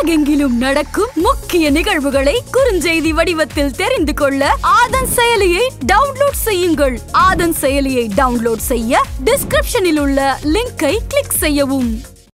உலகெங்கிலும் நடக்கும் முக்கிய நிகழ்வுகளை குறுஞ்செய்தி வடிவத்தில் தெரிந்து கொள்ள ஆதன் செயலியை டவுன்லோட் செய்யுங்கள் ஆதன் செயலியை டவுன்லோட் செய்ய டிஸ்கிரிப்ஷனில் உள்ள லிங்கை கிளிக் செய்யவும்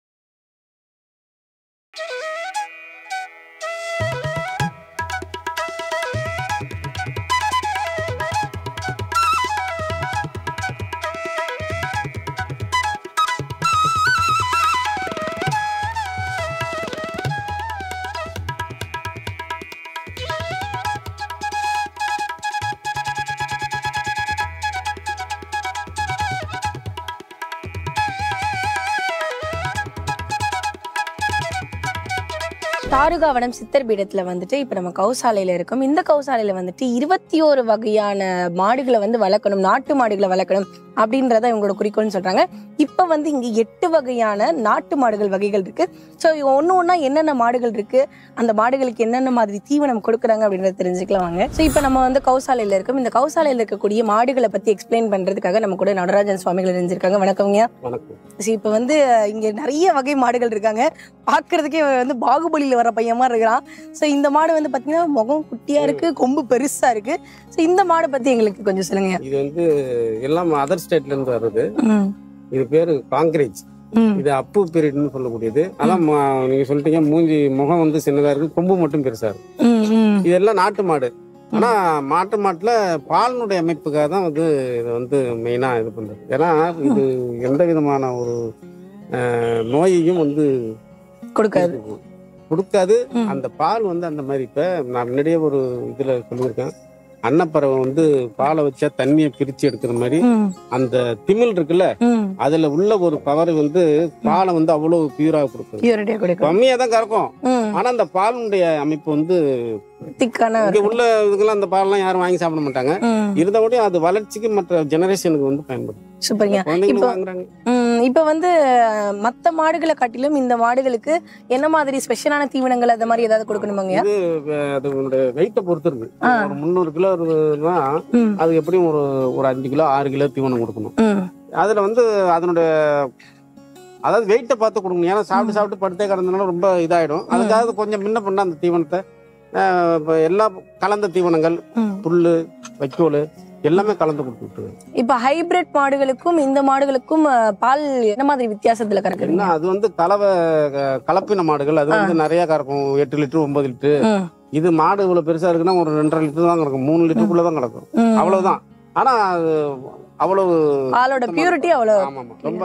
தாருகாவனம் சித்தர் பீடத்துல வந்துட்டு இப்ப நம்ம கௌசாலையில இருக்கோம் இந்த கௌசாலையில வந்துட்டு இருபத்தி ஒரு வகையான மாடுகளை வந்து வளர்க்கணும் நாட்டு மாடுகளை வளர்க்கணும் அப்படின்றத இவங்களோட குறிக்கோள்னு சொல்றாங்க இப்ப வந்து இங்க எட்டு வகையான நாட்டு மாடுகள் வகைகள் இருக்கு ஸோ ஒண்ணு ஒண்ணா என்னென்ன மாடுகள் இருக்கு அந்த மாடுகளுக்கு என்னென்ன மாதிரி தீவனம் கொடுக்குறாங்க அப்படின்றத தெரிஞ்சுக்கலாம் வாங்க ஸோ இப்போ நம்ம வந்து கௌசாலையில இருக்கோம் இந்த கௌசாலையில இருக்கக்கூடிய மாடுகளை பத்தி எக்ஸ்பிளைன் பண்றதுக்காக நம்ம கூட நடராஜன் சுவாமிகள் இருந்திருக்காங்க வணக்கம்ங்க வணக்கம் சரி இப்போ வந்து இங்க நிறைய வகை மாடுகள் இருக்காங்க பார்க்கிறதுக்கே வந்து பாகுபலியில வர பையன் மாதிரி இருக்கிறான் ஸோ இந்த மாடு வந்து பாத்தீங்கன்னா முகம் குட்டியா இருக்கு கொம்பு பெருசா இருக்கு ஸோ இந்த மாடை பத்தி எங்களுக்கு கொஞ்சம் சொல்லுங்க இது வந்து எல்லாம் அதர் ஸ்டேட்ல இருந்து வருது இது பேரு காங்கிரேஜ் இது அப்பு பீரியட்னு சொல்லக்கூடியது அதான் ம- நீங்க சொல்லிட்டீங்க மூஞ்சி முகம் வந்து சின்னதா இருக்கு கொம்பு மட்டும் பெருசா இருக்கு இதெல்லாம் நாட்டு மாடு ஆனா மாட்டு மாட்டுல பாலினுடைய அமைப்புக்காக தான் வந்து இதை வந்து மெயினா இது பண்றது ஏன்னா இது எந்த விதமான ஒரு அஹ், நோயையும் வந்து கொடுக்காது கொடுக்காது ம். அந்த பால் வந்து அந்த மாதிரி இப்ப நான் முன்னாடியே ஒரு இதுல சொல்லியிருக்கேன் அன்னப்பறவை வந்து பாலை வச்சா தண்ணியை பிரிச்சு எடுக்கிற மாதிரி ம், அந்த திமில் இருக்குல்ல ம். அதுல உள்ள ஒரு பவர் வந்து பாலை வந்து அவ்வளவு பியூரா கொடுக்கும் பியூரிட்டியா கொடுக்கும் கம்மியா தான் கறக்கும் ம், ஆனா அந்த பாலுடைய அமைப்பு வந்து திக்கான இங்க உள்ள இதுக்கெல்லாம் அந்த பால்லாம் யாரும் வாங்கி சாப்பிட மாட்டாங்க ம், இருந்தபடியும் அது வளர்ச்சிக்கு மற்ற ஜெனரேஷனுக்கு வந்து பயன்படும் சூப்பர்ங்க குழந்தைங்களும் இப்போ- வாங்குறாங்க ம், இப்ப வந்து அஹ், மத்த மாடுகளை காட்டிலும் இந்த மாடுகளுக்கு என்ன மாதிரி ஸ்பெஷலான தீவனங்கள் அந்த மாதிரி ஏதாவது கொடுக்கணுமாங்க இது அஹ், அதனுடைய வெயிட்டை பொறுத்து இருக்கு ஆ. ஒரு முந்நூறு கிலோ இருக்குதுன்னா ம், அது எப்படியும் ஒரு ஒரு அஞ்சு கிலோ ஆறு கிலோ தீவனம் கொடுக்கணும் ம், அதுல வந்து அதனுடைய அதாவது வெயிட்டை பார்த்து கொடுக்கணும் ஏன்னா சாப்பிட்டு சாப்பிட்டு படுத்தே கிடந்தனால ரொம்ப இதாயிடும் அதுக்காக கொஞ்சம் முன்ன பண்ண அந்த தீவனத்தை அஹ், இப்ப எல்லா கலந்த தீவனங்கள் ம். புல்லு வைக்கோல் எல்லாமே கலந்து கொடுத்துட்டு இப்ப ஹைபிரிட் மாடுகளுக்கும் இந்த மாடுகளுக்கும் அஹ், பால் என்ன மாதிரி வித்தியாசத்துல கறக்குறீங்க என்ன அது வந்து கலவை க- கலப்பின மாடுகள் அது வந்து நிறைய கறக்கும் எட்டு லிட்டர் ஒன்பது லிட்டர் ம், இது மாடு இவ்வளவு பெருசா இருக்குன்னா ஒரு ரெண்டரை லிட்டர் தான் கிடக்கும் மூணு லிட்டருக்குள்ள தான் கிடக்கும் ம். அவ்வளவுதான் ஆனா அது அவ்வளவு பாலோட பியூரிட்டி அவ்வளவு ஆமா ஆமா ரொம்ப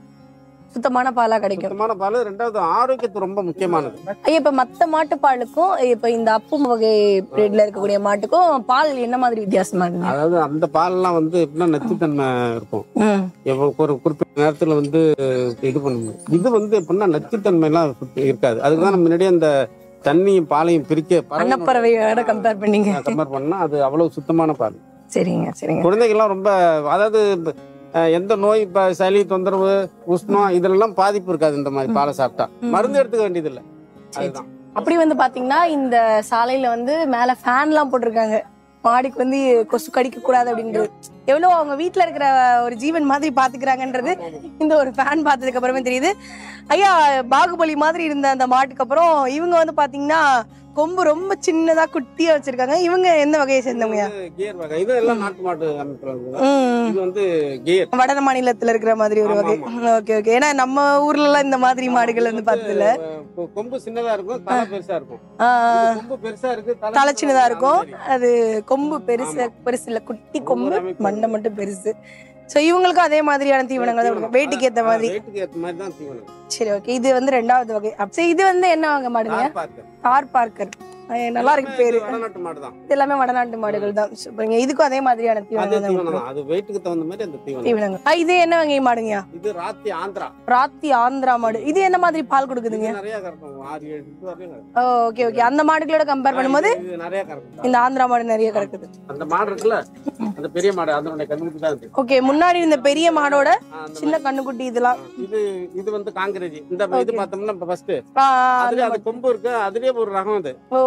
சுத்தமான பாலா கிடைக்கும் சுத்தமான பால் ரெண்டாவது ஆரோக்கியத்து ரொம்ப முக்கியமானது ஐயா, இப்ப மத்த மாட்டு பாலுக்கும் இப்ப இந்த அப்பு வகை பிரீட்ல இருக்கக்கூடிய மாட்டுக்கும் பால் என்ன மாதிரி வித்தியாசமா இருக்குங்க அதாவது அந்த பால்லாம் வந்து எப்படின்னா நச்சுத்தன்மை இருக்கும் ம், எப்போ ஒரு குறிப்பிட்ட நேரத்துல வந்து இது பண்ண முடியும் இது வந்து எப்படின்னா நச்சுத்தன்மை எல்லாம் இருக்காது அதுக்கு தான் முன்னாடியே அந்த தண்ணியும் பாலையும் பிரிக்க அன்னப்பறவையோட கம்பேர் பண்ணீங்க கம்பேர் பண்ணா அது அவ்வளவு சுத்தமான பால் சரிங்க சரிங்க குழந்தைகள்லாம் ரொம்ப அதாவது அஹ், எந்த நோய் இப்ப சளி தொந்தரவு உஷ்ணம் இதெல்லாம் பாதிப்பு இருக்காது இந்த மாதிரி பாலை சாப்பிட்டா ம். மருந்து எடுத்துக்க வேண்டியது இல்ல சரி, அதுதான் அப்படி வந்து பாத்தீங்கன்னா இந்த சாலையில வந்து மேல ஃபேன் எல்லாம் போட்டிருக்காங்க மாடிக்கு வந்து கொசு கடிக்க கூடாது அப்படின்றது எவ்வளவு அவங்க வீட்ல இருக்கிற ஒரு ஜீவன் மாதிரி பாத்துக்கிறாங்கன்றது இந்த ஒரு ஃபேன் பார்த்ததுக்கு அப்புறமே தெரியுது ஐயா பாகுபலி மாதிரி இருந்த அந்த மாட்டுக்கு அப்புறம் இவங்க வந்து பாத்தீங்கன்னா கொம்பு ரொம்ப சின்னதா குட்டியா வச்சிருக்காங்க இவங்க எந்த வகையை சேர்ந்தவங்க கியர் வகை இது எல்லாம் நாட்டு மாட்டு அமைப்புல இருக்குது. ம் இது வந்து கியர் வட மாநிலத்துல இருக்கிற மாதிரி ஒரு ஆமா, வகை ஓகே ஓகே ஏன்னா நம்ம ஊர்ல எல்லாம் இந்த மாதிரி மாடுகள் வந்து பார்த்தது இல்ல கொம்பு சின்னதா இருக்கும் தலை பெருசா இருக்கும் ஆ, இது கொம்பு பெருசா இருக்கு தலை சின்னதா இருக்கும் அந்த மாதிரி. அது கொம்பு பெருசு ஆமா. பெருசு இல்ல குட்டி கொம்பு ஒவ்வொரு அமைப்பு. மண்டை மட்டும் பெருசு சோ இவங்களுக்கும் அதே மாதிரியான தீவனங்கள் தான் கொடுக்கும் வெயிட்டுக்கு ஏத்த ஆ, மாதிரி வெயிட்டுக்கு ஏத்த மாதிரி தான் தீவனம் சரி ஓகே இது வந்து ரெண்டாவது வகை அப்ப சரி, இது வந்து என்ன வாங்க மாடுங்க கார் பார்க்கர். கார் பார்க்கர் அஹ் நல்லா இருக்கு பேரு இது வடநாட்டு மாடு தான் இது எல்லாமே வடநாட்டு மாடுகள் தான் சூப்பருங்க இதுக்கும் அதே மாதிரியான அது தீவனங்கள் தான் தீவனம் கொடுக்கும். தான். அது வெயிட்டுக்கு தகுந்த மாதிரி அந்த தீவனம் தீவனங்கள் ஆ, இது என்ன வகை மாடுங்க இது ராத்தி ஆந்திரா ராத்தி ஆந்திரா மாடு இது என்ன மாதிரி பால் கொடுக்குதுங்க இது நிறைய கறக்கும் ஆறு ஏழு லிட்டர் வரையும் கறக்கும். ஓகே ஓகே அந்த மாடுகளோட கம்பேர் பண்ணும்போது இது- இது நிறைய கறக்கும் இந்த ஆந்திரா மாடு நிறைய கிடக்குது அந்த மாடு இருக்குல்ல அந்த பெரிய மாடு அதனுடைய கண்ணுக்கு தான் இருக்கு ஓகே முன்னாடி இந்த பெரிய மாடோட ஆ, அந்த சின்ன கண்ணுக்குட்டி இதெல்லாம் மாதிரி. இது இது வந்து காங்கிரேஜ் இந்த இது Okay. பார்த்தோம்னா இப்ப ஃபர்ஸ்ட் ஆ, ஆ, அந்த அதுலயே அது மாதிரி. கொம்பு இருக்கு அதுலயே ஒரு ரகம் அது ஓ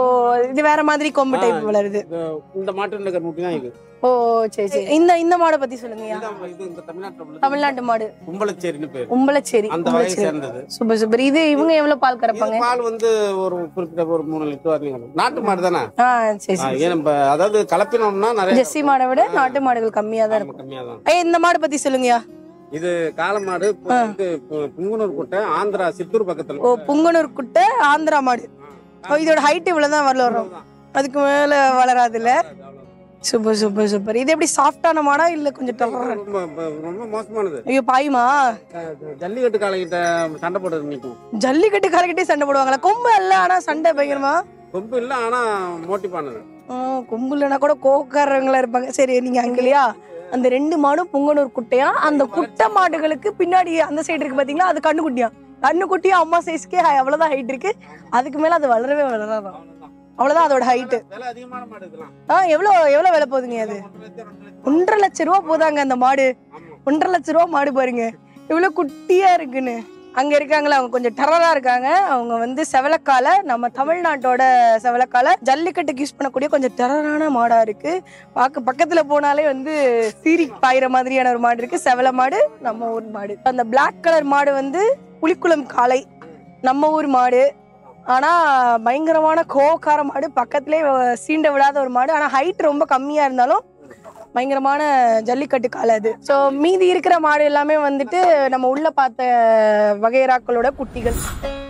இது வேற மாதிரி கொம்பு டைப் ஆ. வளருது இந்த- இந்த மாட்டு இருக்கிற முட்டி தான் இது ஓ சரி சரி இந்த இந்த மாடை பத்தி சொல்லுங்கய்யா இதான் இது இந்த தமிழ்நாட்டுல உள்ள தமிழ்நாட்டு மாடு கும்பலச்சேரின்னு பேர் உம்பளச்சேரி அந்த வகையை உம்பளச்சேரி சேர்ந்தது சூப்பர் சூப்பர் இது இவங்க எவ்வளவு பால் கறப்பாங்க இது பால் வந்து ஒரு குறிப்பிட்ட ஒரு மூணு லிட்டர் வரைக்கும் நாட்டு மாடு தானே ஆ சரி ஆ, சரி ஏன் நம்ம அதாவது கலப்பினோம்னா நிறைய ஜெர்சி மாடை விட நாட்டு மாடுகள் கம்மியா தான் இருக்கும் கம்மியா தான் ஏய் இந்த மாடு பத்தி சொல்லுங்கய்யா இது காலமாடு இப்போ இது பு- புங்குனூர் கோட்டை ஆந்திரா சித்தூர் பக்கத்துல ஓ புங்கனூர் குட்டை ஆந்திரா மாடு ஓ, இதோட ஹைட் இவ்வளவுதான் வரல வரும் அதுக்கு மேல வளராதுல்ல சூப்பர் சூப்பர் சூப்பர் இது எப்படி சாஃப்டான மாடா இல்ல கொஞ்சம் டஃபா ரொம்ப ரொம்ப மோசமானது ஐயோ பாயுமா ஜல்லிக்கட்டு காலைகிட்ட சண்டை போடுறது நிற்கும் ஜல்லிக்கட்டு காலக்கிட்டே சண்டை போடுவாங்களா கொம்பு இல்ல ஆனா சண்டை பயங்கரமா ரொம்ப இல்ல ஆனா மோட்டிவானது ஆ, கொம்பு இல்லைன்னா கூட கோக்காரங்களா இருப்பாங்க சரி நீங்க அங்க இல்லையா அந்த ரெண்டு மாடும் புங்கனூர் குட்டையா அந்த குட்டை மாடுகளுக்கு பின்னாடி அந்த சைடு இருக்கு பாத்தீங்களா அது கண்ணுக்குட்டியா கண்ணுக்குட்டியா அம்மா சைஸ்க்கே அவ்வளவுதான் ஹைட் இருக்கு அதுக்கு மேல அது வளரவே வளராதான் அவ்வளவுதான் அதோட ஹைட் விலை அதிகமான மாடு இதெல்லாம் ஆ எவ்வளவு எவ்வளவு விலை போகுதுங்க அது ஒன்றரை லட்ச ரூபா போதாங்க அந்த மாடு ஒன்றரை லட்ச ரூபா மாடு பாருங்க இவ்வளவு குட்டியா இருக்குன்னு அங்க இருக்காங்களா அவங்க கொஞ்சம் டெரரா இருக்காங்க அவங்க வந்து செவலக்கால நம்ம தமிழ்நாட்டோட செவலக்கால ஜல்லிக்கட்டுக்கு யூஸ் பண்ணக்கூடிய கொஞ்சம் டெரரான மாடா இருக்கு பார்க்க பக்கத்துல போனாலே வந்து சீரி பாயிற மாதிரியான ஒரு மாடு இருக்கு செவல மாடு நம்ம ஊர் மாடு அந்த Black கலர் மாடு வந்து புலிக்குளம் காளை நம்ம ஊர் மாடு ஆனா பயங்கரமான கோவக்கார மாடு பக்கத்திலே சீண்ட விடாத ஒரு மாடு ஆனா ஹைட் ரொம்ப கம்மியா இருந்தாலும் பயங்கரமான ஜல்லிக்கட்டு காலை அது ஸோ மீதி இருக்கிற மாடு எல்லாமே வந்துட்டு நம்ம உள்ள பார்த்த வகைராக்களோட குட்டிகள்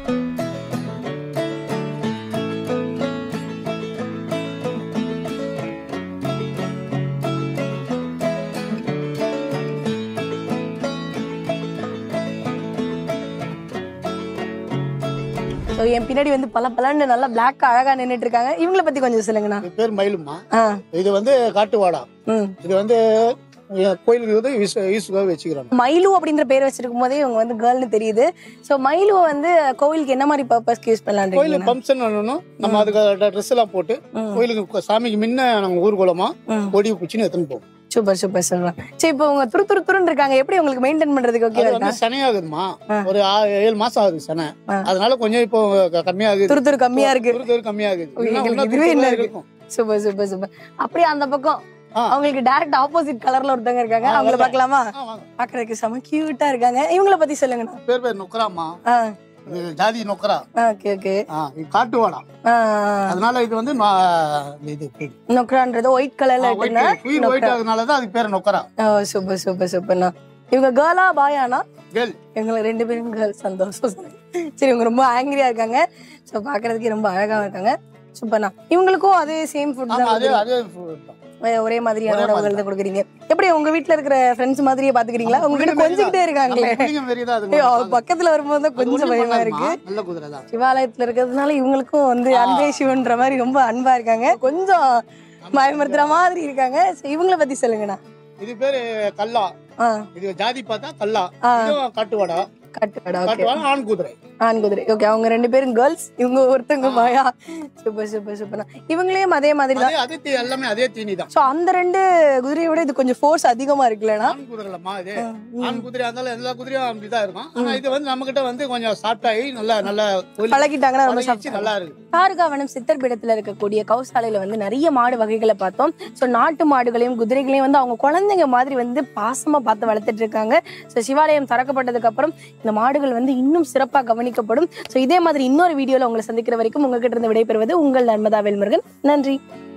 ஸோ என் பின்னாடி வந்து பல பலன்னு நல்லா பிளாக் அழகா நின்னுட்டு இருக்காங்க இவங்கள பத்தி கொஞ்சம் சொல்லுங்கண்ணா இது பேர் மயிலுமா ஆ இது வந்து காட்டுவாடா ம் இது வந்து அஹ், கோயிலுக்கு வந்து யூஸ் யூஸுக்காக வச்சுக்கிறாங்க மயிலு அப்படின்ற பேர் வச்சிருக்கும் போதே இவங்க வந்து கேர்ள்னு தெரியுது ஸோ மயிலுவை வந்து கோவிலுக்கு என்ன மாதிரி பர்பஸ்க்கு யூஸ் பண்ணலான்றீங்க கோயிலுக்கு ஃபங்க்ஷன் பண்ணணும் நம்ம அதுக்கு ட்ரெஸ் எல்லாம் போட்டு ம். கோயிலுக்கு சாமிக்கு முன்ன நம்ம ஊர்வலமா ம். கொடி பிடிச்சின்னு எடுத்துன்னு போவோம் சூப்பர் சூப்பர் சொல்றேன் சரி இப்போ உங்க துரு துரு துருன்னு இருக்காங்க எப்படி உங்களுக்கு மெயின்டைன் பண்றதுக்கு ஓகே அது இருக்கா வந்து சனையாகுதுமா ஆ. ஒரு ஆ- ஏழு மாசம் ஆகுது சனை ஆ. அதனால கொஞ்சம் இப்போ க- கம்மியாகுது துரு துரு கம்மியா இருக்கு துரு துரு கம்மியாகுது ஓ, இன்னும் எங்களுக்கு இன்னும் இதுவே துரு என்ன துரு இருக்கு? இருக்கும் சூப்பர் சூப்பர் சூப்பர் அப்படியே அந்த பக்கம் ஆ. அவங்களுக்கு டைரக்ட் ஆப்போசிட் கலர்ல ஒருத்தவங்க இருக்காங்க ஆ, அவங்கள வரலாம். பார்க்கலாமா ஆ, வாங்க. பாக்குறதுக்கு செம கியூட்டா இருக்காங்க இவங்கள பத்தி சொல்லுங்கண்ணா பேர் பேர் நொக்கராமா ஆ இது ஜாதி நொக்கரா ஓகே ஓகே ஆ, இது காட்டுவாடா அதனால இது வந்து நான் இது நொக்ரான்றது ஒயிட் கலர்ல இருக்குன்னா குயில் ஒயிட் ஆகுதுனாலதான் அதுக்கு பேர் நொக்கரா ஓ சூப்பர் சூப்பர் சூப்பர்ண்ணா இவங்க கேர்ளா பாயானா கேள் எங்களை ரெண்டு பேரும் கேர்ள் சந்தோஷம் சரி இவங்க ரொம்ப ஆங்கிரியா இருக்காங்க ஸோ பாக்குறதுக்கு ரொம்ப அழகா இருக்காங்க சூப்பர்ண்ணா இவங்களுக்கும் அதே சேம் ஃபுட் ஆமா தான் அதே கொடுக்குறீங்க. அதே food தான். ஒரே- ஒரே மாதிரியான ஒரே உணவுகள் மாதிரி தான் கொடுக்குறீங்க எப்படி உங்க வீட்ல இருக்கிற ஃப்ரெண்ட்ஸ் மாதிரியே பாத்துக்கிறீங்களா ஆமா, உங்ககிட்ட புள்ளிங்க கொஞ்சிக்கிட்டே இருக்காங்களே நம்ம புள்ளிங்க மாரி தான் அது ஐயோ, பண்ணும். பக்கத்துல வரும்போது தான் அது கொஞ்சம் ஒண்ணும் பயமா பண்ணாதும்மா. இருக்கு நல்ல குதிரை தான் சிவாலயத்துல இருக்கிறதுனால இவங்களுக்கும் வந்து அன்பே சிவன்ற மாதிரி ரொம்ப அன்பா இருக்காங்க கொஞ்சம் பயமுறுத்துற மாதிரி இருக்காங்க So, இவங்கள பத்தி சொல்லுங்கண்ணா இது பேரு கல்லா ஆ இது ஜாதி பார்த்தா கல்லா ஆ. இதுவும் காட்டுவாடா காட்டுக்கடா ஓகே காட்டுவாடா ஆண் குதிரை ஆண் குதிரை ஓகே அவங்க ரெண்டு பேரும் கேர்ள்ஸ் இவங்க ஒருத்தவங்க பாயா சூப்பர் சூப்பர் சூப்பர் இவங்களையும் அதே மாதிரி தான் அதே அதே தீ எல்லாமே அதே தீனி தான் சோ அந்த ரெண்டு குதிரையை விட இது கொஞ்சம் ஃபோர்ஸ் அதிகமா இருக்குல்லண்ணா ஆண் குதிரைலம்மா இது ஆண் குதிரை இருந்தாலும் எல்லா குதிரையும் அப்படிதான் இருக்கும் ஆனா இது வந்து நம்ம கிட்ட வந்து கொஞ்சம் சாஃப்ட் ஆகி நல்லா நல்லா ஒலி- பழகிட்டாங்கன்னா ரொம்ப பழகிடுச்சு, சாப்பிட்டு நல்லா இருக்கு தாருகாவனம் சித்தர் பீடத்துல இருக்கக்கூடிய கௌசாலையில வந்து நிறைய மாடு வகைகளை பார்த்தோம் ஸோ நாட்டு மாடுகளையும் குதிரைகளையும் வந்து அவங்க குழந்தைங்க மாதிரி வந்து பாசமா பார்த்து வளர்த்துட்டு இருக்காங்க ஸோ சிவாலயம் திறக்கப்பட்டதுக்கு அப்புறம் இந்த மாடுகள் வந்து இன்னும் சிறப்பா கவனிக்கப்படும் ஸோ இதே மாதிரி இன்னொரு வீடியோல உங்களை சந்திக்கிற வரைக்கும் உங்ககிட்ட இருந்து விடைபெறுவது உங்கள் நர்மதா வேல்முருகன் நன்றி